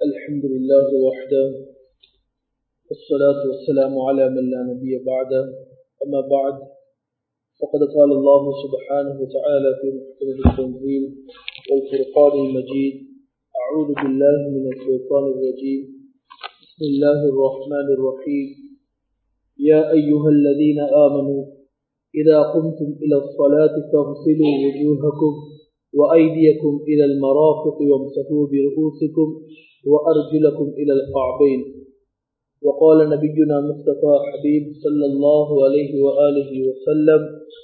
الحمد لله وحده والصلاة والسلام على من لا نبي بعده أما بعد فقد قال الله سبحانه وتعالى في محكم التنزيل والفرقان المجيد أعوذ بالله من الشيطان الرجيم بسم الله الرحمن الرحيم يا أيها الذين آمنوا إذا قمتم إلى الصلاة فاغسلوا وجوهكم وأيديكم إلى المرافق وامسحوا برؤوسكم وأرجلكم إلى القعبين وقال نبينا مصطفى حبيب صلى الله عليه وآله وسلم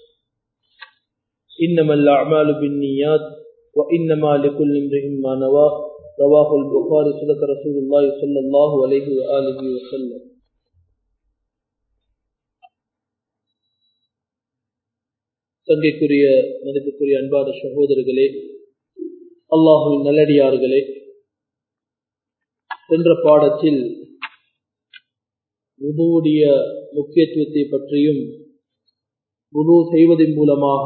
إنما الأعمال بالنيات وإنما لكل امرئ ما نوى رواه البخاري صدق رسول الله صلى الله عليه وآله وسلم சங்கைக்குரிய மதிப்புக்குரிய அன்பான சகோதரர்களே அல்லாஹுவின் நல்லடியார்களே சென்ற பாடத்தில் உதுவுடைய முக்கியத்துவத்தை பற்றியும் உது செய்வதன் மூலமாக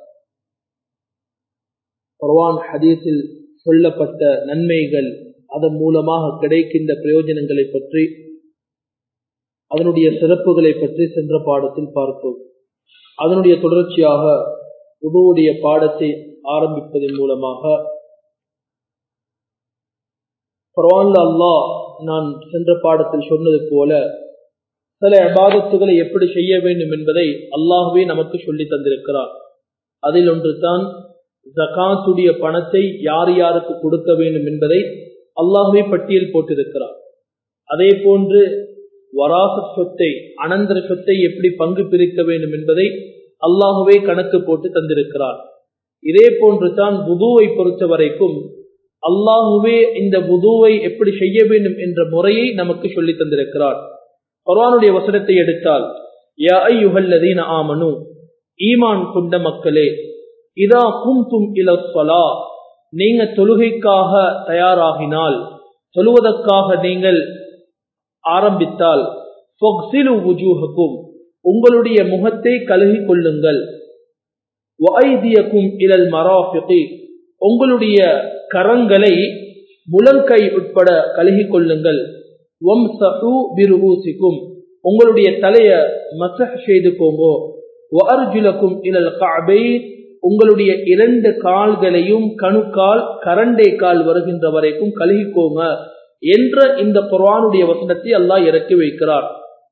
பர்வான் ஹதீஸில் சொல்லப்பட்ட நன்மைகள் அதன் மூலமாக கிடைக்கின்ற பிரயோஜனங்களை பற்றி அதனுடைய சிறப்புகளை பற்றி சென்ற பாடத்தில் பார்த்தோம் அதனுடைய தொடர்ச்சியாக உதுவுடைய பாடத்தை ஆரம்பிப்பதன் மூலமாக பரவான்ல அல்லா நான் சென்ற பாடத்தில் சொன்னது போல சில அபாதத்துகளை எப்படி செய்ய வேண்டும் என்பதை அல்லாஹுவே நமக்கு சொல்லி தந்திருக்கிறார் அதில் ஒன்று தான் ஜகாத்துடைய பணத்தை யார் யாருக்கு கொடுக்க வேண்டும் என்பதை அல்லாஹுவே பட்டியல் போட்டிருக்கிறார் அதே போன்று வராச சொத்தை அனந்தர சொத்தை எப்படி பங்கு பிரிக்க வேண்டும் என்பதை அல்லாஹுவே கணக்கு போட்டு தந்திருக்கிறார் இதே போன்று தான் புதுவை பொறுத்த வரைக்கும் அல்லாஹுவே இந்த புதுவை எப்படி செய்ய வேண்டும் என்ற முறையை நமக்கு சொல்லி தந்திருக்கிறார் குரானுடைய வசனத்தை எடுத்தால் ஆமனு ஈமான் கொண்ட மக்களே இதா கும்தும் இலஸ்வலா நீங்க தொழுகைக்காக தயாராகினால் தொழுவதற்காக நீங்கள் ஆரம்பித்தால் உங்களுடைய முகத்தை கழுகி கொள்ளுங்கள் இலல் மராஃபிகி உங்களுடைய கரங்களை முழங்கை உட்பட கழுகி கொள்ளுங்கள் உங்களுடைய தலைய மசஹ் செய்து போங்கோ அர்ஜுலக்கும் இலல் காபை உங்களுடைய இரண்டு கால்களையும் கணுக்கால் கரண்டை கால் வருகின்ற வரைக்கும் கழுகிக்கோங்க என்ற இந்த குர்வானுடைய வசனத்தை அல்லாஹ் இறக்கி வைக்கிறார்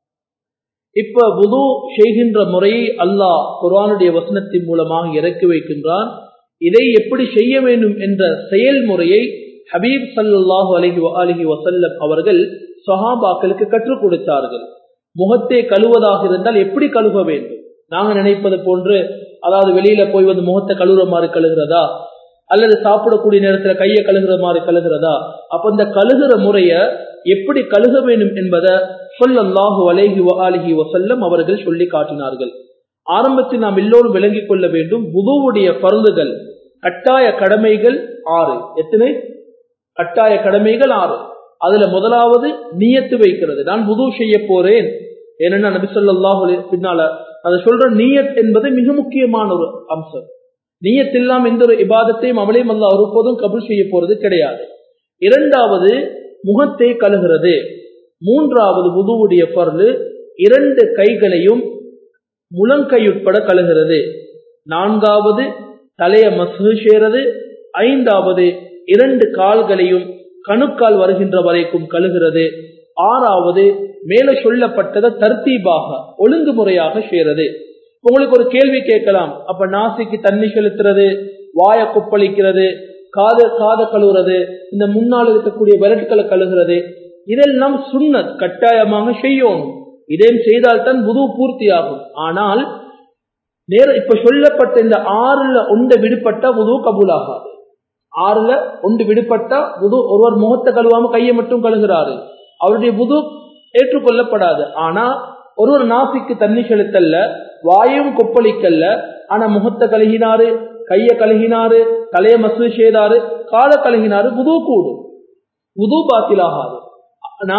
இப்ப புது செய்கின்ற முறையை அல்லாஹ் குர்வானுடைய வசனத்தின் மூலமாக இறக்கி வைக்கின்றான் இதை எப்படி செய்ய வேண்டும் என்ற செயல்முறையை ஹபீப் சல்லாஹூ அலஹி அலஹி வசல்லம் அவர்கள் சஹாபாக்களுக்கு கற்றுக் கொடுத்தார்கள் முகத்தை கழுவதாக இருந்தால் எப்படி கழுவ வேண்டும் நாங்க நினைப்பது போன்று அதாவது வெளியில போய் வந்து முகத்தை கழுவுற மாதிரி கழுகிறதா அல்லது சாப்பிடக்கூடிய நேரத்துல கையை கழுகுற மாதிரி கழுகிறதா அப்ப இந்த கழுகுற முறைய எப்படி கழுக வேண்டும் என்பதை சொல்லல்லாஹு அலேஹி அலிஹி வசல்லம் அவர்கள் சொல்லி காட்டினார்கள் ஆரம்பத்தில் நாம் எல்லோரும் விளங்கிக் கொள்ள வேண்டும் புதுவுடைய பருந்துகள் கட்டாய கடமைகள் ஆறு எத்தனை கட்டாய கடமைகள் ஆறு அதுல முதலாவது நீயத்து வைக்கிறது நான் புது செய்ய போறேன் ஏன்னா நபி சொல்லாஹு பின்னால அதை சொல்ற நீயத் என்பது மிக முக்கியமான ஒரு அம்சம் நீயத்தில்லாம் எந்த ஒரு இபாதத்தையும் அவளையும் அல்ல ஒருபோதும் கபுல் செய்ய போறது கிடையாது இரண்டாவது முகத்தை கழுகிறது மூன்றாவது புதுவுடைய பொருள் இரண்டு கைகளையும் முழங்கையுட்பட கழுகிறது நான்காவது தலைய மசு செய்கிறது ஐந்தாவது இரண்டு கால்களையும் கணுக்கால் வருகின்ற வரைக்கும் கழுகிறது ஆறாவது மேல சொல்லப்பட்டதை தர்த்தீபாக ஒழுங்குமுறையாக செய்யறது உங்களுக்கு ஒரு கேள்வி கேட்கலாம் அப்ப நாசிக்கு தண்ணி செலுத்துறது வாய கொப்பளிக்கிறது காது காத கழுவுறது இந்த முன்னால் இருக்கக்கூடிய விரட்டுக்களை கழுகுறது இதெல்லாம் சுண்ணத் கட்டாயமாக செய்யணும் இதையும் செய்தால்தான் புது பூர்த்தி ஆகும் ஆனால் நேர இப்ப சொல்லப்பட்ட இந்த ஆறுல ஒன்று விடுபட்டா புது கபூலாகாது ஆறுல ஒன்று விடுபட்டா புது ஒருவர் முகத்தை கழுவாம கையை மட்டும் கழுகிறாரு அவருடைய புது ஏற்றுக்கொள்ளப்படாது ஆனா ஒருவர் நாசிக்கு தண்ணி செலுத்தல்ல வாயும் கொப்பளிக்கல்ல ஆனா முகத்தை கழுகினாரு கைய கழுகினாரு தலைய மசூ செய்தாரு கால கழுகினாரு புது கூடும் புது பாத்திலாகாது ஆனா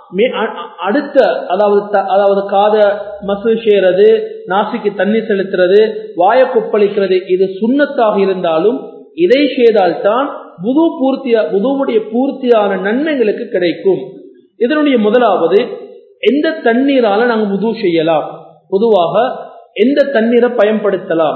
அடுத்த அதாவது அதாவது காத மசூ செய்யறது நாசிக்கு தண்ணி செலுத்துறது வாய கொப்பளிக்கிறது இது சுண்ணத்தாக இருந்தாலும் இதை செய்தால்தான் புது பூர்த்தியா புதுவுடைய பூர்த்தியான நன்மைகளுக்கு கிடைக்கும் இதனுடைய முதலாவது எந்த தண்ணீரால நாங்க புது செய்யலாம் பொதுவாக எந்த தண்ணீரை பயன்படுத்தலாம்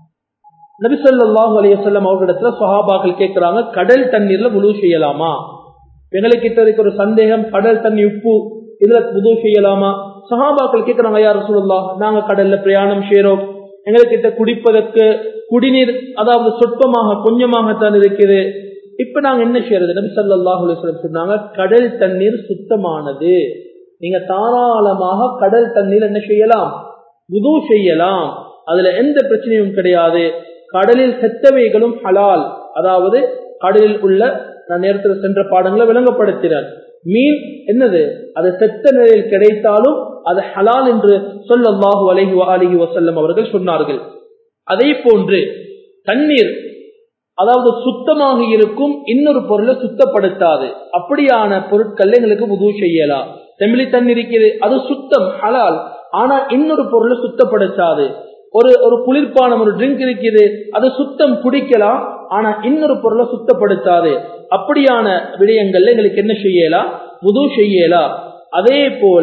நபிசல்லாஹு அலையம் அவர்களிடத்துல சஹாபாக்கள் கேட்கிறாங்க கடல் தண்ணீர்ல புது செய்யலாமா எங்களுக்கு இருக்க ஒரு சந்தேகம் கடல் தண்ணி உப்பு இதுல புது செய்யலாமா சஹாபாக்கள் கேட்கிறாங்க யார் சொல்லலாம் நாங்க கடல்ல பிரயாணம் செய்யறோம் எங்ககிட்ட குடிப்பதற்கு குடிநீர் அதாவது சொற்பமாக கொஞ்சமாகத்தான் இருக்குது இப்ப நாங்க என்ன செய்யறது நபி சல்லாஹ் அலுவலம் சொன்னாங்க கடல் தண்ணீர் சுத்தமானது நீங்க தாராளமாக கடல் தண்ணீர் என்ன செய்யலாம் உது செய்யலாம் அதுல எந்த பிரச்சனையும் கிடையாது கடலில் செத்தவைகளும் ஹலால் அதாவது கடலில் உள்ள நான் நேரத்தில் சென்ற பாடங்களை விளங்கப்படுத்தினார் மீன் என்னது அது செத்த நிலையில் கிடைத்தாலும் அது ஹலால் என்று சொல்லல்லாஹு அலஹி அலிஹி வசல்லம் அவர்கள் சொன்னார்கள் அதே போன்று தண்ணீர் அதாவது சுத்தமாக இருக்கும் இன்னொரு பொருளை சுத்தப்படுத்தாது அப்படியான பொருட்கள் எங்களுக்கு உதவு செய்யலாம் செம்பிளி தண்ணி இருக்குது அது சுத்தம் ஹலால் ஆனா இன்னொரு பொருளை சுத்தப்படுத்தாது ஒரு ஒரு குளிர்பானம் ஒரு ட்ரிங்க் இருக்குது அது சுத்தம் குடிக்கலாம் ஆனா இன்னொரு பொருளை சுத்தப்படுத்தாது அப்படியான விடயங்கள்ல எங்களுக்கு என்ன செய்யலாம் புது செய்யலாம் அதே போல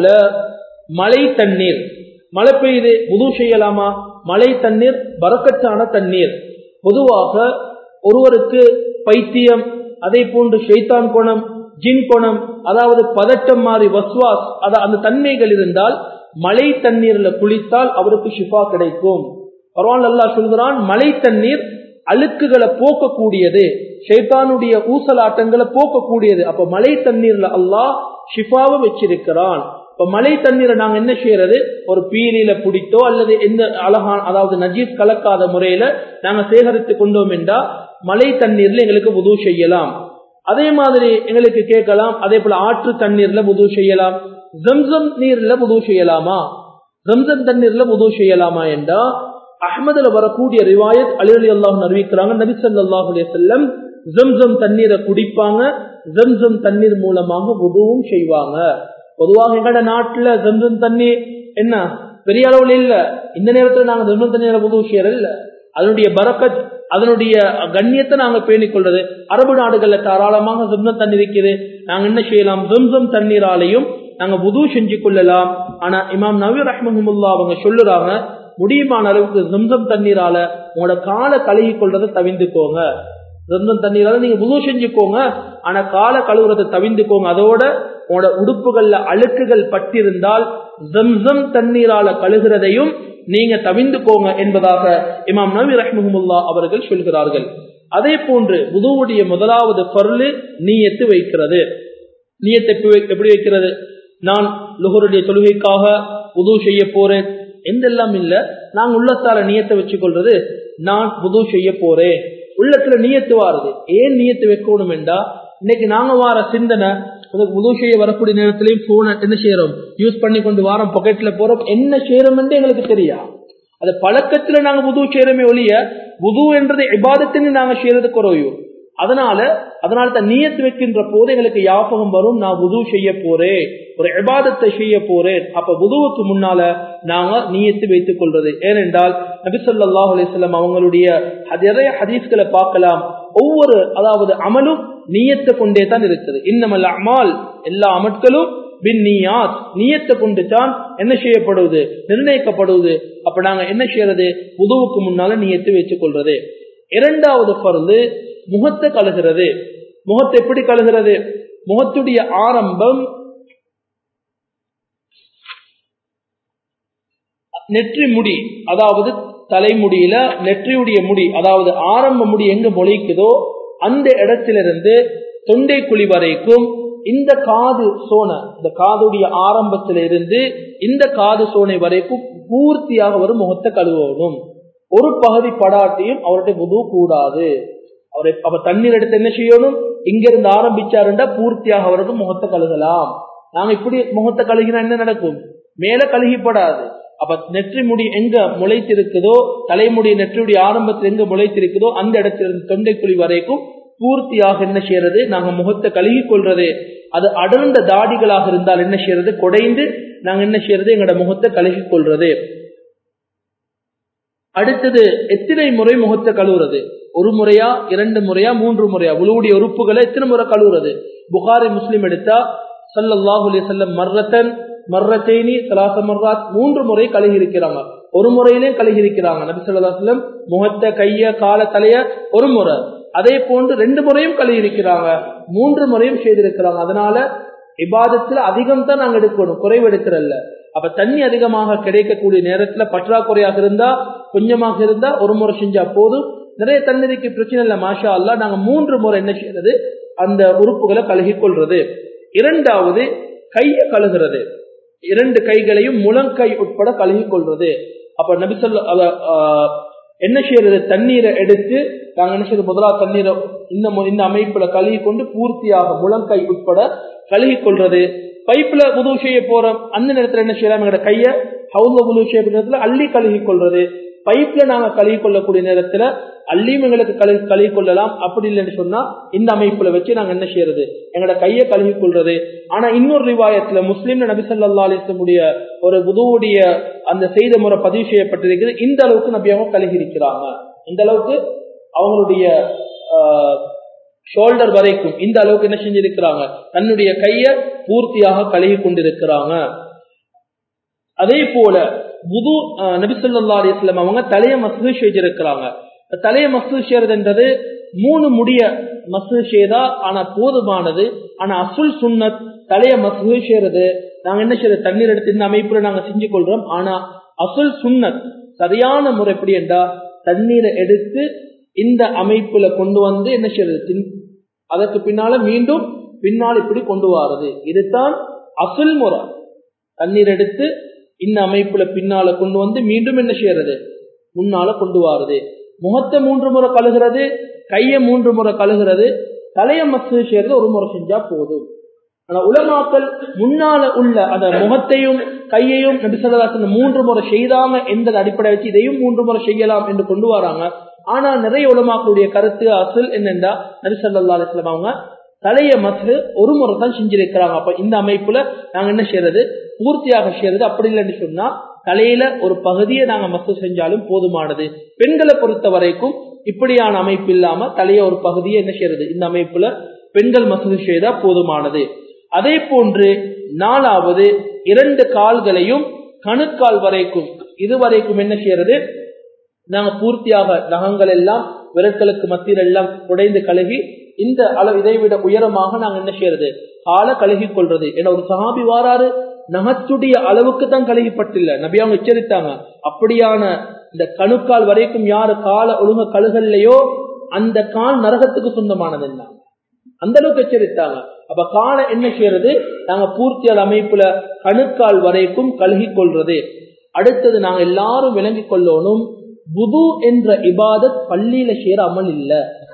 மழை தண்ணீர் மழை பெய்யுது புது செய்யலாமா மழை தண்ணீர் பறக்கத்தான தண்ணீர் பொதுவாக ஒருவருக்கு பைத்தியம் அதே போன்று ஷைத்தான் குணம் ஜின் குணம் அதாவது பதட்டம் மாறி வஸ்வாஸ் அந்த தன்மைகள் இருந்தால் மழை தண்ணீர்ல குளித்தால் அவருக்கு ஷிஃபா கிடைக்கும் பரவாயில்ல அல்லா சொல்கிறான் மழை தண்ணீர் அழுக்குகளை போக்கக்கூடியது ஷைத்தானுடைய ஊசலாட்டங்களை போக்கக்கூடியது அப்ப மழை தண்ணீர்ல அல்லாஹ் ஷிஃபாவை வச்சிருக்கிறான் இப்ப மழை தண்ணீரை நாங்க என்ன செய்யறது ஒரு பீலியில பிடித்தோ அல்லது எந்த அழகான அதாவது நஜீஸ் கலக்காத முறையில நாங்க சேகரித்து கொண்டோம் என்றா மழை தண்ணீர்ல எங்களுக்கு உதவு செய்யலாம் அதே மாதிரி எங்களுக்கு கேட்கலாம் அதே போல ஆற்று தண்ணீர்ல உதவு செய்யலாம் ஜம்சம் நீர்ல உதவு செய்யலாமா ஜம்சம் தண்ணீர்ல உதவு செய்யலாமா என்றா அஹமதுல வரக்கூடிய ரிவாயத் அலி அலி அல்லாஹ் அறிவிக்கிறாங்க நபி சல்லாஹ் செல்லம் ஜம்சம் தண்ணீரை குடிப்பாங்க ஜம்சம் தண்ணீர் மூலமாக உதவும் செய்வாங்க பொதுவாக எங்கட நாட்டுல ஜம்சம் தண்ணி என்ன பெரிய அளவுல இல்ல இந்த நேரத்துல நாங்க ஜம்சம் தண்ணீரை உதவு செய்யறது இல்ல அதனுடைய பரக்கத் அதனுடைய கண்ணியத்தை நாங்க பேணிக் கொள்றது அரபு நாடுகள்ல தாராளமாக ஜம்சம் தண்ணி இருக்குது நாங்க என்ன செய்யலாம் ஜம்சம் தண்ணீராலையும் நாங்க புது செஞ்சு கொள்ளலாம் ஆனா இமாம் நவீ ரஹ்மஹமுல்லா அவங்க சொல்லுறாங்க முடியுமான அளவுக்கு ஜம்சம் தண்ணீரால உங்களோட காலை கழுகி கொள்றதை தவிந்துக்கோங்க ஜம்சம் தண்ணீரால நீங்க புது செஞ்சுக்கோங்க ஆனா காலை கழுவுறதை தவிந்துக்கோங்க அதோட உங்களோட உடுப்புகள்ல அழுக்குகள் பட்டிருந்தால் ஜம்சம் தண்ணீரால கழுகிறதையும் நீங்க தவிந்துக்கோங்க என்பதாக இமாம் நபி ரஹ்மஹமுல்லா அவர்கள் சொல்கிறார்கள் அதே போன்று புதுவுடைய முதலாவது பொருள் நீயத்து வைக்கிறது நீயத்தை எப்படி வைக்கிறது நான் லுகருடைய தொழுகைக்காக உது செய்ய போறேன் எந்தெல்லாம் இல்ல நான் உள்ளத்தால நீயத்தை வச்சுக்கொள்றது நான் உது செய்ய போறேன் உள்ளத்துல நீயத்து வாருது ஏன் நீயத்து வைக்கணும் என்றா இன்னைக்கு நாங்க வார சிந்தனை உதவு செய்ய வரக்கூடிய நேரத்திலையும் போன என்ன செய்யறோம் யூஸ் பண்ணி கொண்டு வாரம் பாக்கெட்ல போறோம் என்ன செய்யறோம் என்று எங்களுக்கு தெரியா அது பழக்கத்துல நாங்க புது செய்யறோமே ஒழிய புது என்றது இபாதத்தின்னு நாங்க செய்யறது குறையும் அதனால அதனால தான் நீயத்து வைக்கின்ற போது எங்களுக்கு யாபகம் வரும் நான் உது செய்ய போறேன் ஒரு இபாதத்தை செய்ய போறேன் அப்ப உதுவுக்கு முன்னால நாங்க நீயத்து வைத்துக் கொள்றது ஏனென்றால் நபிசல்லாஹ் அலிஸ்லாம் அவங்களுடைய நிறைய ஹதீஸ்களை பார்க்கலாம் ஒவ்வொரு அதாவது அமலும் நீயத்தை கொண்டே தான் இருக்குது இன்னமல்ல அமால் எல்லா அமட்களும் பின் நீயாத் நீயத்தை கொண்டு தான் என்ன செய்யப்படுவது நிர்ணயிக்கப்படுவது அப்ப நாங்க என்ன செய்யறது உதவுக்கு முன்னால நீயத்தை வச்சுக் கொள்றது இரண்டாவது பருந்து முகத்தை கழுகிறது முகத்தை எப்படி கழுகிறது முகத்துடைய ஆரம்பம் நெற்றி முடி அதாவது தலைமுடியில நெற்றியுடைய முடி அதாவது ஆரம்ப முடி எங்க முளைக்குதோ அந்த இடத்திலிருந்து தொண்டை குழி வரைக்கும் இந்த காது சோனை இந்த காதுடைய ஆரம்பத்தில இருந்து இந்த காது சோனை வரைக்கும் பூர்த்தியாக வரும் முகத்தை கழுவணும் ஒரு பகுதி படாட்டியும் அவருடைய புது கூடாது அவரை அவர் தண்ணீர் எடுத்து என்ன செய்யணும் இங்க இருந்து ஆரம்பிச்சாருண்டா பூர்த்தியாக அவருக்கு முகத்தை கழுகலாம் நாங்க இப்படி முகத்தை கழுகினா என்ன நடக்கும் மேல கழுகிப்படாது அப்ப நெற்றி முடி எங்க முளைத்திருக்குதோ தலைமுடி நெற்றியுடைய ஆரம்பத்தில் எங்க முளைத்திருக்குதோ அந்த இடத்திலிருந்து தொண்டைக்குழி வரைக்கும் பூர்த்தியாக என்ன செய்யறது நாங்க முகத்தை கழுகி கொள்றது அது அடர்ந்த தாடிகளாக இருந்தால் என்ன செய்யறது குடைந்து நாங்க என்ன செய்யறது எங்களோட முகத்தை கழுகி கொள்றது அடுத்தது எத்தனை முறை முகத்தை கழுவுறது ஒரு முறையா இரண்டு முறையா மூன்று முறையா உழுவுடைய உறுப்புகளை எத்தனை முறை கழுவுறது புகாரி முஸ்லிம் எடுத்தா சல்லல்லாஹு அலைஹி வஸல்லம் மர்ரத்தன் மர்ரத்தேனி சலாச மர்ராத் மூன்று முறை கழுகி இருக்கிறாங்க ஒரு முறையிலே கழுகி இருக்கிறாங்க நபி ஸல்லல்லாஹு அலைஹி வஸல்லம் முகத்தை கைய கால தலைய ஒரு முறை அதே போன்று ரெண்டு முறையும் கழுகி இருக்கிறாங்க மூன்று முறையும் செய்திருக்கிறாங்க அதனால இபாதத்துல அதிகம் தான் நாங்க எடுக்கணும் குறைவு எடுக்கிறல்ல அப்ப தண்ணி அதிகமாக கிடைக்கக்கூடிய நேரத்துல பற்றாக்குறையாக இருந்தா கொஞ்சமாக இருந்தா ஒரு முறை செஞ்சா போதும் நிறைய தண்ணீருக்கு பிரச்சனை இல்லை மாஷா அல்லா நாங்க மூன்று முறை என்ன செய்யறது அந்த உறுப்புகளை கழுகி கொள்றது இரண்டாவது கையை கழுகிறது இரண்டு கைகளையும் முழங்கை உட்பட கழுகி கொள்றது அப்ப நபிசல்ல என்ன செய்யறது தண்ணீரை எடுத்து நாங்க என்ன செய்யறது முதலாவது தண்ணீரை இந்த இந்த அமைப்புல கழுகி கொண்டு பூர்த்தியாக முழங்கை உட்பட கழுகி கொள்றது பைப்ல உதவு செய்ய போறோம் அந்த நேரத்துல என்ன செய்யலாம் எங்களோட கைய ஹவுல உதவு செய்ய நேரத்துல அள்ளி கழுகி கொள்றது பைப்ல நாங்க கழுகி கொள்ளக்கூடிய நேரத்துல அள்ளியும் எங்களுக்கு கழுகி கழுகி கொள்ளலாம் அப்படி இல்லைன்னு சொன்னா இந்த அமைப்புல வச்சு நாங்க என்ன செய்யறது எங்களோட கையை கழுகி கொள்றது ஆனா இன்னொரு ரிவாயத்துல முஸ்லீம் நபி சொல்லா அலிஸ்லமுடைய ஒரு உதவுடைய அந்த செய்த முறை பதிவு செய்யப்பட்டிருக்கிறது இந்த அளவுக்கு நபி அவங்க கழுகி இருக்கிறாங்க இந்த அளவுக்கு அவங்களுடைய ஷோல்டர் வரைக்கும் இந்த அளவுக்கு என்ன செஞ்சிருக்கிறாங்க தன்னுடைய கைய பூர்த்தியாக கழுகி கொண்டிருக்கிறாங்க அதே போல புது நபிசல்லா அலிஸ்லாம் அவங்க தலைய மசூது செஞ்சிருக்கிறாங்க தலைய மசூது செய்யறதுன்றது மூணு முடிய மசூது செய்தா ஆனா போதுமானது ஆனா அசுல் சுன்னத் தலைய மசூது செய்யறது நாங்க என்ன செய்யறது தண்ணீர் எடுத்து இந்த அமைப்புல நாங்க செஞ்சு கொள்றோம் ஆனா அசுல் சுன்னத் சரியான முறை எப்படி என்றா தண்ணீரை எடுத்து இந்த அமைப்புல கொண்டு வந்து என்ன செய்யறது அதற்கு பின்னால மீண்டும் பின்னால் இப்படி கொண்டு வாரது இதுதான் அசுல் முறை தண்ணீர் எடுத்து இந்த அமைப்புல பின்னால கொண்டு வந்து மீண்டும் என்ன செய்யறது முன்னால கொண்டு வாருது முகத்தை மூன்று முறை கழுகிறது கைய மூன்று முறை கழுகிறது தலைய மசு செய்யறது ஒரு முறை செஞ்சா போதும் ஆனா உலமாக்கள் முன்னால உள்ள அந்த முகத்தையும் கையையும் நபிசல்லாசன் மூன்று முறை செய்தாங்க என்ற அடிப்படை வச்சு இதையும் மூன்று முறை செய்யலாம் என்று கொண்டு வராங்க ஆனா நிறைய உலமாக்களுடைய கருத்து அசுல் என்னென்றா நபிசல்லா அலிஸ்லாம் அவங்க தலைய மசு ஒரு முறை தான் செஞ்சிருக்கிறாங்க அப்ப இந்த அமைப்புல நாங்க என்ன செய்யறது பூர்த்தியாக செய்யறது அப்படி இல்லைன்னு சொன்னா தலையில ஒரு பகுதியை நாங்க மசு செஞ்சாலும் போதுமானது பெண்களை பொறுத்த வரைக்கும் இப்படியான அமைப்பு இல்லாம தலைய ஒரு பகுதியை என்ன செய்யறது இந்த அமைப்புல பெண்கள் மசூது செய்தா போதுமானது அதே போன்று நாலாவது இரண்டு கால்களையும் கணுக்கால் வரைக்கும் இதுவரைக்கும் என்ன செய்யறது நாங்க பூர்த்தியாக நகங்கள் எல்லாம் விரட்களுக்கு மத்தியில் எல்லாம் உடைந்து கழுகி இந்த அளவு இதை விட உயரமாக நாங்க என்ன செய்யறது கால கழுகி கொள்றது என ஒரு சகாபி வாராரு நகத்துடைய அளவுக்கு தான் கழுகிப்பட்டில்ல நபி அவங்க எச்சரித்தாங்க அப்படியான இந்த கணுக்கால் வரைக்கும் யாரு கால ஒழுங்க கழுகல்லையோ அந்த கால் நரகத்துக்கு சொந்தமானது என்ன அந்த அளவுக்கு எச்சரித்தாங்க அப்ப காலை என்ன செய்யறது நாங்க பூர்த்தியால் அமைப்புல கணுக்கால் வரைக்கும் கழுகி கொள்றது அடுத்தது நாங்க எல்லாரும் விளங்கி கொள்ளணும் புது என்ற இபாதத் பள்ளியில செய்யற அமல் இல்ல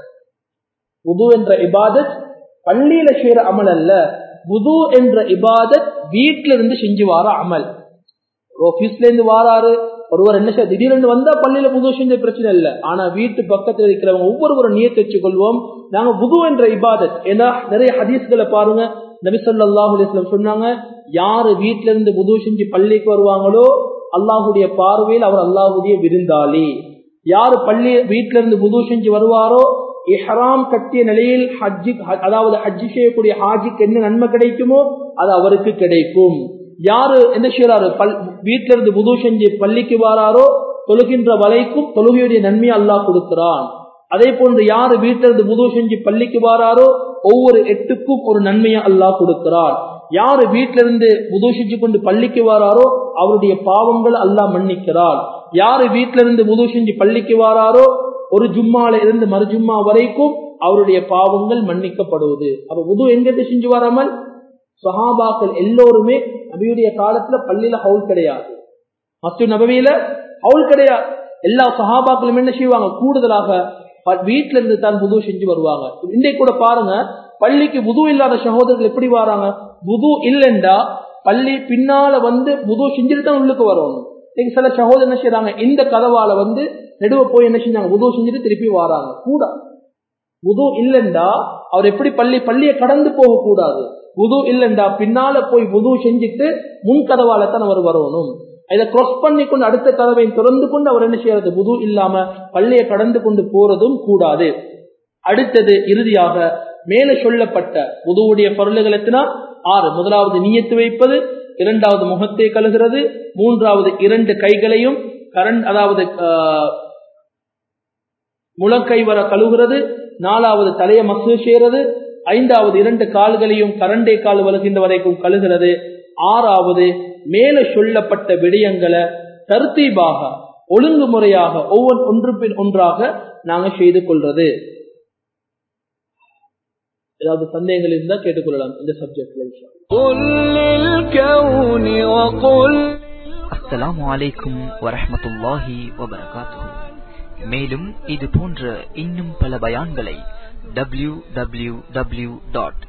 புது என்ற இபாதத் பள்ளியில செய்யற அமல் அல்ல புது என்ற இபாதத் வீட்டுல இருந்து செஞ்சு வார அமல் ஆபீஸ்ல இருந்து வாராரு ஒருவர் என்ன செய்ய திடீர்னு வந்தா பள்ளியில புது செஞ்ச பிரச்சனை இல்ல ஆனா வீட்டு பக்கத்துல இருக்கிறவங்க ஒவ்வொருவரும் நியத்து வச்சுக் கொள்வோம் நாங்க புது என்ற இபாதத் ஏன்னா நிறைய ஹதீஸ்களை பாருங்க நபிசல்லாஹு அலிஸ்லாம் சொன்னாங்க யாரு வீட்டுல இருந்து புது செஞ்சு பள்ளிக்கு வருவாங்களோ அல்லாஹுடைய பார்வையில் அவர் அல்லாஹுடைய விருந்தாளி யாரு பள்ளி வீட்டுல இருந்து புது செஞ்சு வருவாரோ இஹராம் கட்டிய நிலையில் ஹஜ்ஜி அதாவது ஹஜ்ஜி செய்யக்கூடிய ஹாஜிக்கு என்ன நன்மை கிடைக்குமோ அது அவருக்கு கிடைக்கும் யாரு என்ன செய்யறாரு பல் வீட்டில இருந்து புது செஞ்சு பள்ளிக்கு வாராரோ தொழுகின்ற வலைக்கும் தொழுகையுடைய நன்மையை அல்லாஹ் கொடுக்கிறான் அதே போன்று யாரு வீட்டில இருந்து புது செஞ்சு பள்ளிக்கு வாராரோ ஒவ்வொரு எட்டுக்கும் ஒரு நன்மையை அல்லாஹ் கொடுக்கிறான் யாரு வீட்டில இருந்து புது செஞ்சு கொண்டு பள்ளிக்கு வாராரோ அவருடைய பாவங்கள் அல்லாஹ் மன்னிக்கிறான் யாரு வீட்டில இருந்து புது செஞ்சு பள்ளிக்கு வாராரோ ஒரு ஜும்மால இருந்து மறு ஜும்மா வரைக்கும் அவருடைய பாவங்கள் மன்னிக்கப்படுவது அப்ப உது எங்கிருந்து செஞ்சு வராமல் சஹாபாக்கள் எல்லோருமே நபியுடைய காலத்துல பள்ளியில ஹவுல் கிடையாது மஸ்து நபவியில ஹவுல் கிடையாது எல்லா சஹாபாக்களும் என்ன செய்வாங்க கூடுதலாக வீட்டுல இருந்து தான் புது செஞ்சு வருவாங்க இன்றைக்கு கூட பாருங்க பள்ளிக்கு புது இல்லாத சகோதரர்கள் எப்படி வராங்க புது இல்லைண்டா பள்ளி பின்னால வந்து புது செஞ்சுட்டு தான் உள்ளுக்கு வரணும் இன்னைக்கு சில சகோதரர் என்ன செய்யறாங்க இந்த கதவால வந்து நெடுவ போய் என்ன செஞ்சாங்க புது செஞ்சுட்டு திருப்பி வராங்க கூட புது இல்லைண்டா அவர் எப்படி பள்ளி பள்ளியை கடந்து போக கூடாது புது இல்லைண்டா பின்னால போய் புது செஞ்சுட்டு முன் கதவால தான் அவர் வரணும் இதை கிராஸ் பண்ணி கொண்டு அடுத்த கதவை திறந்து கொண்டு அவர் என்ன செய்யறது புது இல்லாம பள்ளியை கடந்து கொண்டு போறதும் கூடாது அடுத்தது இறுதியாக மேலே சொல்லப்பட்ட புதுவுடைய பொருள்கள் எத்தனா ஆறு முதலாவது நீயத்து வைப்பது இரண்டாவது முகத்தை கழுகிறது மூன்றாவது இரண்டு கைகளையும் கரண்ட் அதாவது முழக்கை வர கழுவுகிறது நாலாவது தலையை மசூ செய்கிறது ஐந்தாவது இரண்டு கால்களையும் கரண்டை கால் வருகின்ற வரைக்கும் கழுகிறது ஆறாவது மேல சொல்லப்பட்ட விடயங்களை தர்த்தீபாக ஒழுங்குமுறையாக ஒவ்வொரு ஒன்று பின் ஒன்றாக நாங்க செய்து கொள்றது ஏதாவது சந்தேகங்கள் இருந்தா கேட்டுக்கொள்ளலாம் இந்த சப்ஜெக்ட்ல அஸ்ஸலாமு அலைக்கும் வரஹமத்துல்லாஹி வபரகாத்துஹு மேலும் இது போன்ற இன்னும் பல பயான்களை W W W dot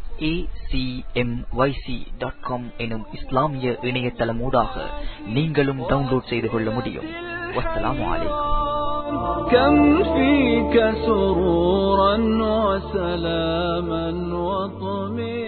acmyc.com எனும் இஸ்லாமிய இணையதளமூடாக நீங்களும் டவுன்லோட் செய்து கொள்ள முடியும் வஸ்ஸலாமு அலைக்கும் كم فيك سرورا وسلاما وطمئنا